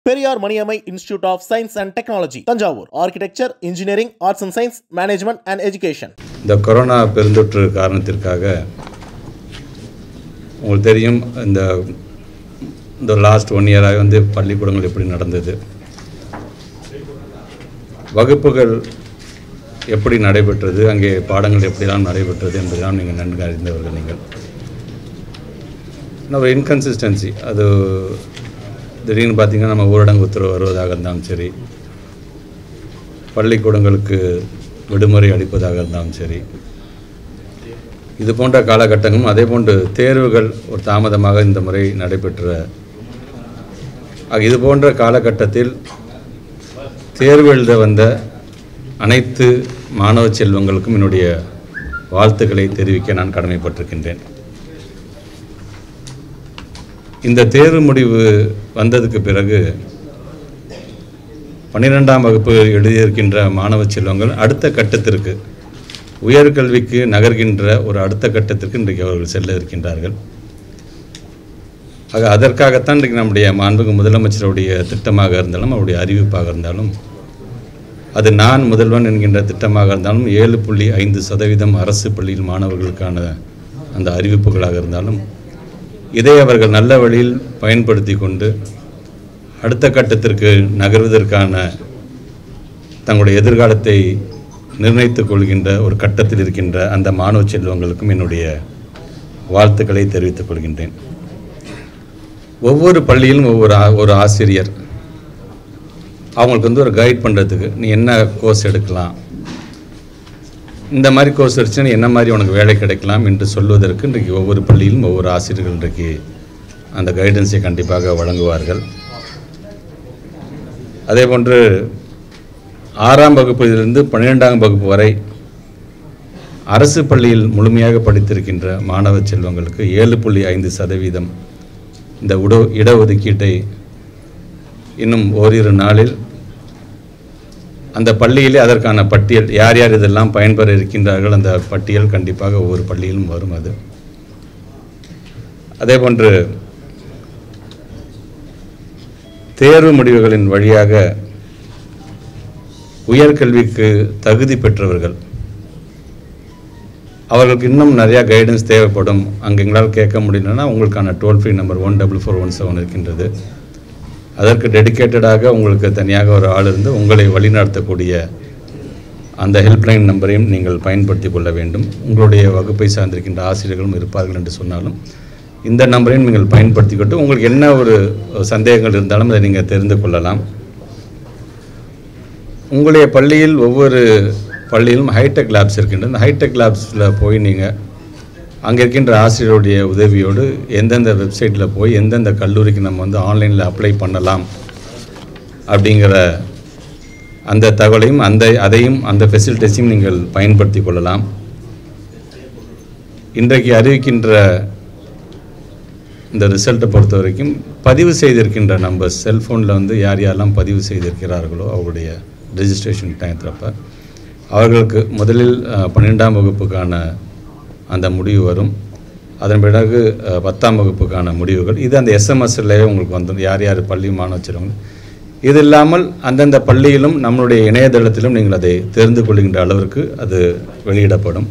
Periyar Maniammai institute of science and technology Thanjavur architecture engineering arts and science management and education இந்த corona பெருந்தொற்று காரணத்திற்காக உங்களுக்கு தெரியும் இந்த இந்த லாஸ்ட் ஒன் இயராக வந்து பள்ளிக்கூடங்கள் எப்படி நடந்தது வகுப்புகள் எப்படி நடைபெற்றது அங்கே பாடங்கள் எப்படிலாம் நடைபெற்றது என்பதெல்லாம் நீங்கள் நன்கு அறிந்தவர்கள் நீங்கள் இன்னும் ஒரு இன்கன்சிஸ்டன்சி அது திடீர்னு பார்த்தீங்கன்னா நம்ம ஊரடங்கு உத்தரவு வருவதாக இருந்தாலும் சரி பள்ளிக்கூடங்களுக்கு விடுமுறை அளிப்பதாக இருந்தாலும் சரி இது போன்ற காலகட்டங்களும் அதே போன்று தேர்வுகள் ஒரு தாமதமாக இந்த முறை நடைபெற்ற ஆக இது போன்ற காலகட்டத்தில் தேர்வு எழுத வந்த அனைத்து மாணவ செல்வங்களுக்கும் என்னுடைய வாழ்த்துக்களை தெரிவிக்க நான் கடமைப்பட்டிருக்கின்றேன் இந்த தேர்வு முடிவு வந்ததுக்கு பிறகு பன்னிரெண்டாம் வகுப்பு எழுதியிருக்கின்ற மாணவ செல்வங்கள் அடுத்த கட்டத்திற்கு உயர்கல்விக்கு நகர்கின்ற ஒரு அடுத்த கட்டத்திற்கு இன்றைக்கு அவர்கள் செல்ல இருக்கின்றார்கள் ஆக அதற்காகத்தான் இன்றைக்கு நம்முடைய மாண்புக்கு முதலமைச்சருடைய திட்டமாக இருந்தாலும் அவருடைய அறிவிப்பாக இருந்தாலும் அது நான் முதல்வன் என்கின்ற திட்டமாக இருந்தாலும் ஏழு புள்ளி ஐந்து சதவீதம் அரசு பள்ளியில் மாணவர்களுக்கான அந்த அறிவிப்புகளாக இருந்தாலும் இதை அவர்கள் நல்ல வழியில் பயன்படுத்தி கொண்டு அடுத்த கட்டத்திற்கு நகர்வதற்கான தங்களுடைய எதிர்காலத்தை நிர்ணயித்துக் கொள்கின்ற ஒரு கட்டத்தில் இருக்கின்ற அந்த மாணவ செல்வங்களுக்கும் என்னுடைய வாழ்த்துக்களை தெரிவித்துக் கொள்கின்றேன் ஒவ்வொரு பள்ளியிலும் ஒவ்வொரு ஆ- ஒரு ஆசிரியர் அவங்களுக்கு வந்து ஒரு கைட் பண்ணுறதுக்கு நீ என்ன கோர்ஸ் எடுக்கலாம் இந்த மாதிரி கோர்ஸ் எடுத்துன்னா என்ன மாதிரி உனக்கு வேலை கிடைக்கலாம் என்று சொல்வதற்கு இன்றைக்கு ஒவ்வொரு பள்ளியிலும் ஒவ்வொரு ஆசிரியர்கள் இன்றைக்கு அந்த கைடன்ஸை கண்டிப்பாக வழங்குவார்கள் அதே போன்று ஆறாம் வகுப்பிலிருந்து பன்னிரெண்டாம் வகுப்பு வரை அரசு பள்ளியில் முழுமையாக படித்திருக்கின்ற மாணவ செல்வங்களுக்கு ஏழு புள்ளி ஐந்து சதவீதம் இந்த உட இடஒதுக்கீட்டை இன்னும் ஓரிரு நாளில் அந்த பள்ளியிலே அதற்கான பட்டியல் யார் யார் இதெல்லாம் பயன்பெற இருக்கின்றார்கள் அந்த பட்டியல் கண்டிப்பாக ஒவ்வொரு பள்ளியிலும் வரும் அது அதே போன்று தேர்வு முடிவுகளின் வழியாக உயர்கல்விக்கு தகுதி பெற்றவர்கள் அவர்களுக்கு இன்னும் நிறையா கைடன்ஸ் தேவைப்படும் அங்கே எங்களால் கேட்க முடியலன்னா உங்களுக்கான toll free number one double four one seven இருக்கின்றது அதற்கு டெடிகேட்டடாக உங்களுக்கு தனியாக ஒரு ஆள் இருந்து உங்களை வழிநடத்தக்கூடிய அந்த ஹெல்ப்லைன் நம்பரையும் நீங்கள் பயன்படுத்தி கொள்ள வேண்டும் உங்களுடைய வகுப்பை சார்ந்திருக்கின்ற ஆசிரியர்களும் இருப்பார்கள் என்று சொன்னாலும் இந்த நம்பரையும் நீங்கள் பயன்படுத்திக்கிட்டு உங்களுக்கு என்ன ஒரு சந்தேகங்கள் இருந்தாலும் அதை நீங்கள் தெரிந்து கொள்ளலாம் உங்களுடைய பள்ளியில் ஒவ்வொரு பள்ளியிலும் ஹைடெக் லேப்ஸ் இருக்கின்றன இந்த ஹைடெக் லேப்ஸில் போய் நீங்கள் அங்கே இருக்கின்ற ஆசிரியருடைய உதவியோடு எந்தெந்த வெப்சைட்டில் போய் எந்தெந்த கல்லூரிக்கு நம்ம வந்து ஆன்லைனில் அப்ளை பண்ணலாம் அப்படிங்கிற அந்த தகவலையும் அந்த அதையும் அந்த ஃபெசிலிட்டிஸையும் நீங்கள் பயன்படுத்தி கொள்ளலாம் இன்றைக்கு அறிவிக்கின்ற இந்த ரிசல்ட்டை பொறுத்த வரைக்கும் பதிவு செய்திருக்கின்ற நம்பர்ஸ் செல்ஃபோனில் வந்து யார் யாரெல்லாம் பதிவு செய்திருக்கிறார்களோ அவருடைய ரெஜிஸ்ட்ரேஷன் டயத்திலப்ப அவர்களுக்கு முதலில் அஹ், பன்னிரெண்டாம் வகுப்புக்கான அந்த முடிவு வரும் அதன் பிறகு அஹ், பத்தாம் வகுப்புக்கான முடிவுகள் இது அந்த எஸ்எம்எஸ்லேயே உங்களுக்கு வந்துடும் யார் யார் பள்ளி மாணவ வச்சுருவாங்க இது இல்லாமல் அந்தந்த பள்ளியிலும் நம்மளுடைய இணையதளத்திலும் நீங்கள் அதை தெரிந்து கொள்கின்ற அளவிற்கு அது வெளியிடப்படும்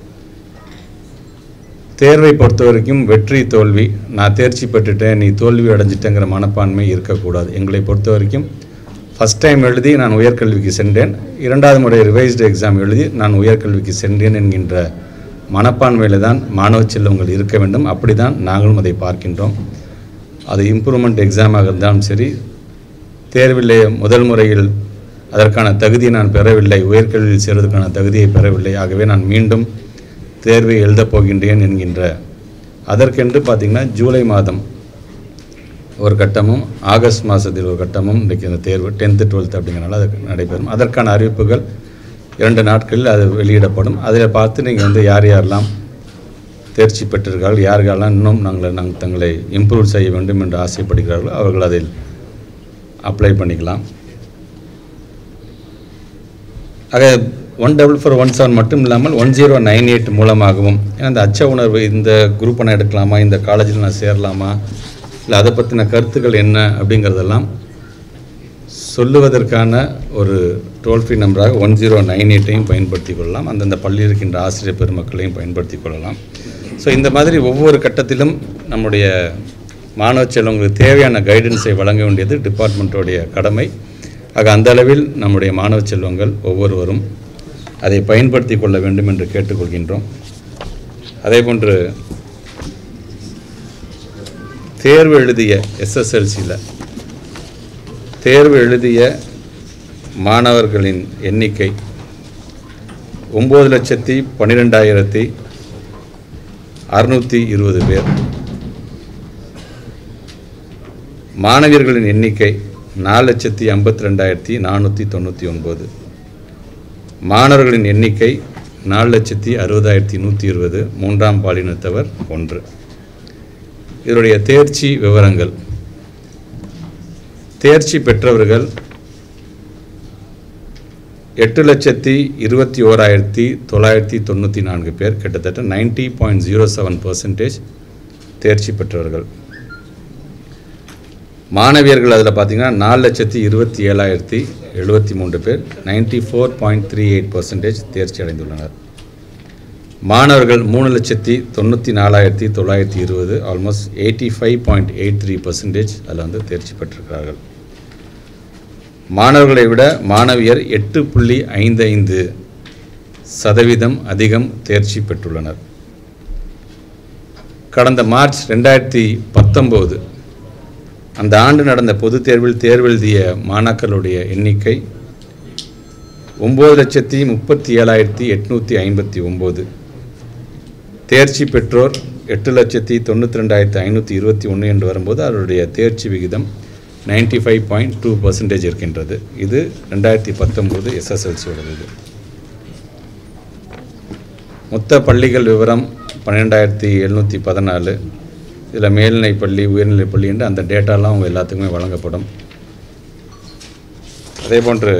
தேர்வை பொறுத்த வரைக்கும் வெற்றி தோல்வி நான் தேர்ச்சி பெற்றுட்டேன் நீ தோல்வி அடைஞ்சிட்டேங்கிற மனப்பான்மை இருக்கக்கூடாது எங்களை பொறுத்த வரைக்கும் ஃபஸ்ட் டைம் எழுதி நான் உயர்கல்விக்கு சென்றேன் இரண்டாவது முறை ரிவைஸ்டு எக்ஸாம் எழுதி நான் உயர்கல்விக்கு சென்றேன் என்கின்ற மனப்பான்மையில் தான் மாணவ செல்வங்கள் இருக்க வேண்டும் அப்படி தான் நாங்களும் அதை பார்க்கின்றோம் அது இம்ப்ரூவ்மெண்ட் எக்ஸாமாக இருந்தாலும் சரி தேர்விலே முதல் முறையில் அதற்கான தகுதியை நான் பெறவில்லை உயர்கல்வியில் சேர்வதற்கான தகுதியை பெறவில்லை ஆகவே நான் மீண்டும் தேர்வை எழுதப் போகின்றேன் என்கின்ற அதற்கென்று பார்த்திங்கன்னா ஜூலை மாதம் ஒரு கட்டமும் ஆகஸ்ட் மாதத்தில் ஒரு கட்டமும் இன்றைக்கு இந்த தேர்வு டென்த்து டுவெல்த்து அப்படிங்கிறனால அது நடைபெறும் அதற்கான அறிவிப்புகள் இரண்டு நாட்களில் அது வெளியிடப்படும் அதில் பார்த்து நீங்கள் வந்து யார் யாரெல்லாம் தேர்ச்சி பெற்றிருக்கார்கள் யாருக்கெல்லாம் இன்னும் நாங்கள் நாங்கள் தங்களை இம்ப்ரூவ் செய்ய வேண்டும் என்று ஆசைப்படுகிறார்களோ அவர்கள் அதில் அப்ளை பண்ணிக்கலாம் ஆக one double four one seven மட்டும் இல்லாமல் ஒன் ஜீரோ நைன் எயிட் மூலமாகவும் ஏன்னா இந்த அச்ச உணர்வு இந்த குரூப்பை நான் எடுக்கலாமா இந்த காலேஜில் நான் சேரலாமா இல்லை அதை பற்றின கருத்துக்கள் என்ன அப்படிங்கிறதெல்லாம் சொல்லுவதற்கான ஒரு டோல் ஃப்ரீ நம்பராக ஒன் ஜீரோ நைன் எயிட்டையும் பயன்படுத்தி கொள்ளலாம் அந்தந்த பள்ளியில் இருக்கின்ற ஆசிரியர் பெருமக்களையும் பயன்படுத்தி கொள்ளலாம் ஸோ இந்த மாதிரி ஒவ்வொரு கட்டத்திலும் நம்முடைய மாணவ செல்வங்களுக்கு தேவையான கைடன்ஸை வழங்க வேண்டியது டிபார்ட்மெண்ட்டோடைய கடமை ஆக அந்த அளவில் நம்முடைய மாணவ செல்வங்கள் ஒவ்வொருவரும் அதை பயன்படுத்தி கொள்ள வேண்டும் என்று கேட்டுக்கொள்கின்றோம் அதேபோன்று தேர்வு எழுதிய எஸ்எஸ்எல்சியில் தேர்வு எழுதிய மாணவர்களின் எண்ணிக்கை ஒம்பது லட்சத்தி பன்னிரெண்டாயிரத்தி அறுநூற்றி இருபது பேர் மாணவியர்களின் எண்ணிக்கை நாலு லட்சத்தி ஐம்பத்தி ரெண்டாயிரத்தி நானூற்றி தொண்ணூற்றி ஒன்பது மாணவர்களின் எண்ணிக்கை நாலு லட்சத்தி அறுபதாயிரத்தி நூற்றி இருபது மூன்றாம் பாலினத்தவர் ஒன்று இதனுடைய தேர்ச்சி விவரங்கள் தேர்ச்சி பெற்றவர்கள் எட்டு லட்சத்தி இருபத்தி ஓராயிரத்தி தொள்ளாயிரத்தி தொண்ணூற்றி நான்கு பேர் கிட்டத்தட்ட ninety point zero seven percentage தேர்ச்சி பெற்றவர்கள் மாணவியர்கள் அதில் பார்த்தீங்கன்னா நாலு லட்சத்தி இருபத்தி ஏழாயிரத்தி எழுபத்தி மூன்று பேர் ninety four point three eight percentage தேர்ச்சி அடைந்துள்ளனர் மாணவர்கள் மூணு லட்சத்தி தொண்ணூற்றி நாலாயிரத்தி தொள்ளாயிரத்தி இருபது almost eighty five point eight three percentage அதில் வந்து தேர்ச்சி பெற்றிருக்கிறார்கள் மாணவர்களை விட மாணவியர் எட்டு புள்ளி ஐந்து ஐந்து சதவீதம் அதிகம் தேர்ச்சி பெற்றுள்ளனர் கடந்த மார்ச் ரெண்டாயிரத்தி பத்தொம்போது அந்த ஆண்டு நடந்த பொதுத் தேர்வில் தேர்வெழுதிய மாணாக்கருடைய எண்ணிக்கை ஒம்பது லட்சத்தி முப்பத்தி ஏழாயிரத்தி எட்நூற்றி ஐம்பத்தி ஒம்பது தேர்ச்சி பெற்றோர் எட்டு லட்சத்தி தொண்ணூற்றி ரெண்டாயிரத்தி ஐநூற்றி இருபத்தி ஒன்று என்று வரும்போது அவருடைய தேர்ச்சி விகிதம் ninety five point two percentage இருக்கின்றது இது ரெண்டாயிரத்தி பத்தொம்போது எஸ்எஸ்எல்சியோடது இது மொத்த பள்ளிகள் விவரம் பன்னிரெண்டாயிரத்தி எழுநூற்றி பதினாலு இதில் மேல்நிலைப் பள்ளி உயர்நிலைப் பள்ளி என்று அந்த டேட்டாலாம் அவங்க எல்லாத்துக்குமே வழங்கப்படும் அதே போன்று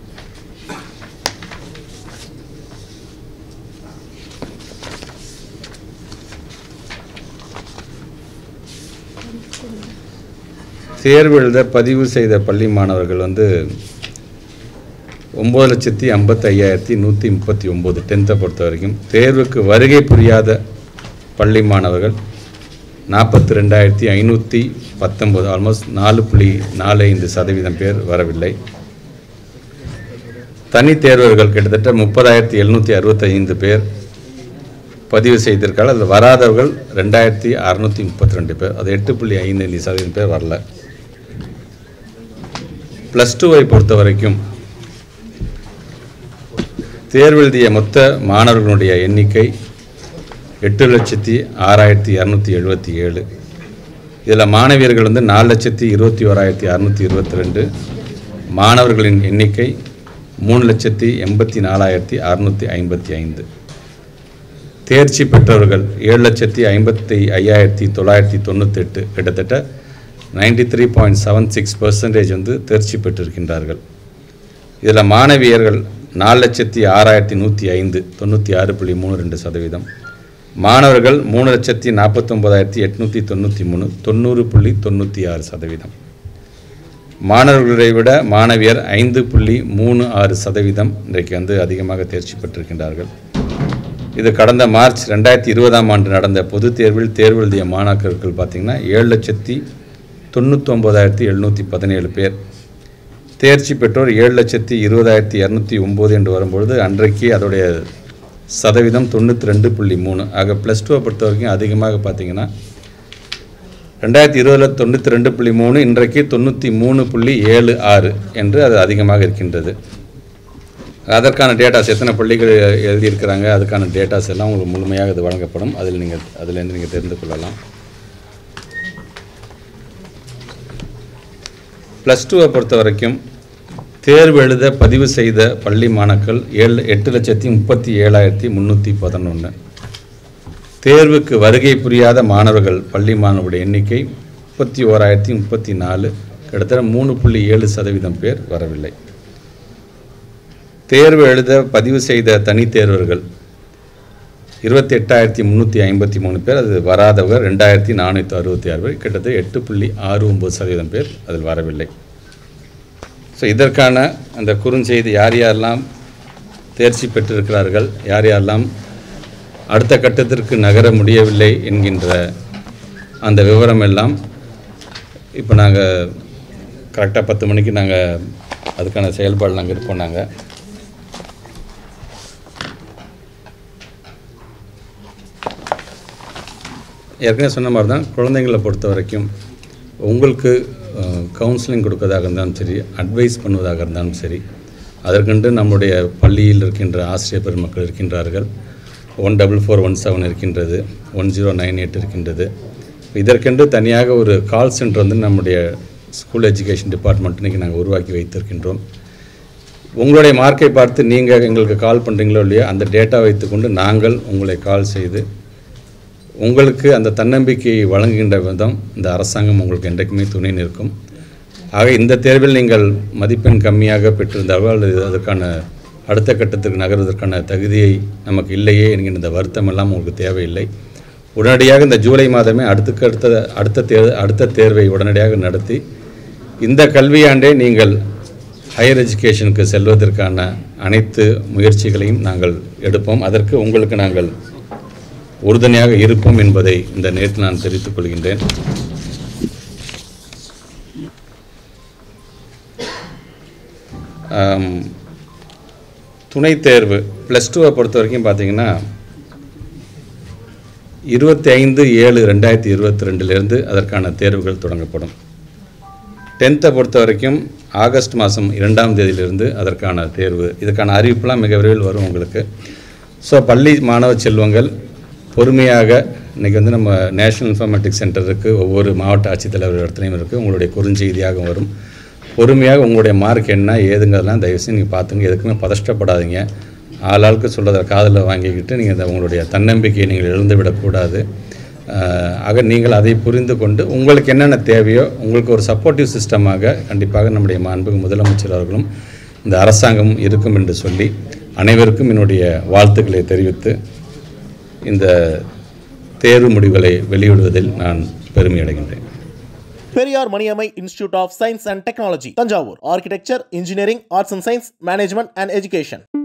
தேர்வு எழுத பதிவு செய்த பள்ளி மாணவர்கள் வந்து ஒம்பது லட்சத்தி ஐம்பத்தி ஐயாயிரத்தி நூற்றி முப்பத்தி ஒம்பது டென்த்தை பொறுத்த வரைக்கும் தேர்வுக்கு வருகை புரியாத பள்ளி மாணவர்கள் நாற்பத்தி ரெண்டாயிரத்தி ஐநூற்றி பத்தொம்போது ஆல்மோஸ்ட் நாலு புள்ளி நாலு ஐந்து சதவீதம் பேர் வரவில்லை தனித் தேர்வர்கள் கிட்டத்தட்ட முப்பதாயிரத்தி எழுநூற்றி அறுபத்தைந்து பேர் பதிவு செய்திருக்காங்க அதில் வராதவர்கள் ரெண்டாயிரத்தி அறநூற்றி முப்பத்தி ரெண்டு பேர் அது எட்டு புள்ளி ஐந்து ஐந்து சதவீதம் பேர் வரல ப்ளஸ் டூவை பொறுத்த வரைக்கும் தேர்வெழுதிய மொத்த மாணவர்களுடைய எண்ணிக்கை எட்டு லட்சத்தி ஆறாயிரத்தி இரநூத்தி எழுபத்தி ஏழு இதில் மாணவியர்கள் வந்து நாலு லட்சத்தி இருபத்தி ஓராயிரத்தி அறநூற்றி இருபத்தி ரெண்டு மாணவர்களின் எண்ணிக்கை மூணு லட்சத்தி எண்பத்தி நாலாயிரத்தி அறநூற்றி ஐம்பத்தி ஐந்து தேர்ச்சி பெற்றவர்கள் ஏழு லட்சத்தி ஐம்பத்தி ஐயாயிரத்தி தொள்ளாயிரத்தி தொண்ணூத்தெட்டு கிட்டத்தட்ட ninety three point seven six percentage வந்து தேர்ச்சி பெற்றிருக்கின்றார்கள் இதில் மாணவியர்கள் நாலு லட்சத்தி ஆறாயிரத்தி நூற்றி ஐந்து தொண்ணூற்றி ஆறு புள்ளி மூணு ரெண்டு சதவீதம் மாணவர்கள் மூணு லட்சத்தி நாற்பத்தொம்போதாயிரத்தி எட்நூற்றி தொண்ணூற்றி மூணு தொண்ணூறு புள்ளி தொண்ணூற்றி ஆறு சதவீதம் மாணவர்களை விட மாணவியர் ஐந்து புள்ளி மூணு ஆறு சதவீதம் இன்றைக்கு வந்து அதிகமாக தேர்ச்சி பெற்றிருக்கின்றார்கள் இது கடந்த மார்ச் ரெண்டாயிரத்தி இருபதாம் ஆண்டு நடந்த பொதுத் தேர்வில் தேர்வு எழுதிய மாணாக்கர்கள் பார்த்திங்கன்னா ஏழு லட்சத்தி தொண்ணூத்தொம்போதாயிரத்தி எழுநூற்றி பதினேழு பேர் தேர்ச்சி பெற்றோர் ஏழு லட்சத்தி இருபதாயிரத்தி இரநூத்தி ஒம்பது என்று வரும்பொழுது அன்றைக்கு அதோடைய சதவீதம் தொண்ணூற்றி ரெண்டு புள்ளி மூணு ஆக ப்ளஸ் டூவை பொறுத்த வரைக்கும் அதிகமாக பார்த்தீங்கன்னா ரெண்டாயிரத்தி இருபதில் தொண்ணூற்றி ரெண்டு புள்ளி மூணு இன்றைக்கு தொண்ணூற்றி மூணு புள்ளி ஏழு ஆறு என்று அது அதிகமாக இருக்கின்றது அதற்கான டேட்டாஸ் எத்தனை பள்ளிகள் எ- எழுதியிருக்கிறாங்க அதுக்கான டேட்டாஸ் எல்லாம் உங்களுக்கு முழுமையாக இது வழங்கப்படும் அதில் நீங்கள் அதிலேருந்து நீங்கள் தெரிந்து கொள்ளலாம் ப்ளஸ் டூவை பொறுத்த வரைக்கும் தேர்வு எழுத பதிவு செய்த பள்ளி மாணாக்கள் ஏழு எட்டு லட்சத்தி முப்பத்தி ஏழாயிரத்தி முந்நூற்றி பதினொன்று தேர்வுக்கு வருகை புரியாத மாணவர்கள் பள்ளி மாணவருடைய எண்ணிக்கை முப்பத்தி ஓராயிரத்தி முப்பத்தி நாலு கிட்டத்தட்ட மூணு புள்ளி ஏழு சதவீதம் பேர் வரவில்லை தேர்வு எழுத பதிவு செய்த தனித் தேர்வர்கள் இருபத்தி எட்டாயிரத்தி முந்நூற்றி ஐம்பத்தி மூணு பேர் அது வராதவர்கள் ரெண்டாயிரத்தி நானூற்றி அறுபத்தி ஆறு பேர் கிட்டத்தட்ட எட்டு புள்ளி ஆறு ஒம்பது சதவீதம் பேர் அதில் வரவில்லை ஸோ இதற்கான அந்த குறுஞ்செய்தி யார் யாரெல்லாம் தேர்ச்சி பெற்றிருக்கிறார்கள் யார் யாரெல்லாம் அடுத்த கட்டத்திற்கு நகர முடியவில்லை என்கின்ற அந்த விவரம் எல்லாம் இப்போ நாங்கள் கரெக்டாக பத்து மணிக்கு நாங்கள் அதுக்கான செயல்பாடு நாங்கள் இருப்போம் நாங்கள் ஏற்கனவே சொன்ன மாதிரி தான் குழந்தைங்களை பொறுத்த வரைக்கும் உங்களுக்கு கவுன்சிலிங் கொடுக்கறதாக இருந்தாலும் சரி அட்வைஸ் பண்ணுவதாக இருந்தாலும் சரி அதற்கென்று நம்முடைய பள்ளியில் இருக்கின்ற ஆசிரியர் பெருமக்கள் இருக்கின்றார்கள் one double four one seven இருக்கின்றது ஒன் ஜீரோ நைன் எயிட் இருக்கின்றது இதற்கென்று தனியாக ஒரு கால் சென்டர் வந்து நம்முடைய ஸ்கூல் எஜுகேஷன் டிபார்ட்மெண்ட் இன்றைக்கி நாங்கள் உருவாக்கி வைத்திருக்கின்றோம் உங்களுடைய மார்க்கை பார்த்து நீங்கள் எங்களுக்கு கால் பண்ணுறீங்களோ இல்லையோ அந்த டேட்டா வைத்துக்கொண்டு நாங்கள் உங்களை கால் செய்து உங்களுக்கு அந்த தன்னம்பிக்கையை வழங்குகின்ற விதம் இந்த அரசாங்கம் உங்களுக்கு என்றைக்குமே துணை நிற்கும் ஆக இந்த தேர்வில் நீங்கள் மதிப்பெண் கம்மியாக பெற்றிருந்தாலோ அல்லது அதற்கான அடுத்த கட்டத்திற்கு நகர்வதற்கான தகுதியை நமக்கு இல்லையே என்கின்ற இந்த வருத்தம் எல்லாம் உங்களுக்கு தேவையில்லை உடனடியாக இந்த ஜூலை மாதமே அடுத்துக்கு அடுத்த அடுத்த தேர் அடுத்த தேர்வை உடனடியாக நடத்தி இந்த கல்வியாண்டே நீங்கள் ஹையர் எஜுகேஷனுக்கு செல்வதற்கான அனைத்து முயற்சிகளையும் நாங்கள் எடுப்போம் அதற்கு உங்களுக்கு நாங்கள் உறுதுணையாக இருப்போம் என்பதை இந்த நேரத்தில் நான் தெரிவித்துக் கொள்கின்றேன் ஆம், துணைத் தேர்வு ப்ளஸ் டூவை பொறுத்த வரைக்கும் பார்த்தீங்கன்னா இருபத்தி ஐந்து ஏழு ரெண்டாயிரத்தி இருபத்தி ரெண்டுலேருந்து அதற்கான தேர்வுகள் தொடங்கப்படும் டென்த்தை பொறுத்த வரைக்கும் ஆகஸ்ட் மாதம் இரண்டாம் தேதியிலிருந்து அதற்கான தேர்வு இதுக்கான அறிவிப்புலாம் மிக விரைவில் வரும் உங்களுக்கு ஸோ பள்ளி மாணவ செல்வங்கள் பொறுமையாக இன்றைக்கி வந்து நம்ம நேஷனல் இன்ஃபர்மேட்டிக்ஸ் சென்டர் இருக்குது ஒவ்வொரு மாவட்ட ஆட்சித்தலைவர் இடத்துலையும் இருக்குது உங்களுடைய குறுஞ்செய்தியாக வரும் பொறுமையாக உங்களுடைய மார்க் என்ன ஏதுங்கிறதெல்லாம் தயவுசெய்து நீங்கள் பார்த்துங்க எதுக்குமே பதஷ்டப்படாதீங்க ஆளாளுக்கு சொல்கிறத காதில் வாங்கிக்கிட்டு நீங்கள் இந்த உங்களுடைய தன்னம்பிக்கையை நீங்கள் இழந்து விடக்கூடாது ஆஹ் ஆக நீங்கள் அதை புரிந்து கொண்டு உங்களுக்கு என்னென்ன தேவையோ உங்களுக்கு ஒரு சப்போர்ட்டிவ் சிஸ்டமாக கண்டிப்பாக நம்முடைய மாண்புக்கு முதலமைச்சர் அவர்களும் இந்த அரசாங்கம் இருக்கும் என்று சொல்லி அனைவருக்கும் என்னுடைய வாழ்த்துக்களை தெரிவித்து இந்த தேர்வு முடிவுகளை வெளியிடுவதில் நான் பெருமை அடைகின்றேன் Periyar Maniammai institute of science and technology Thanjavur architecture engineering arts and science management and education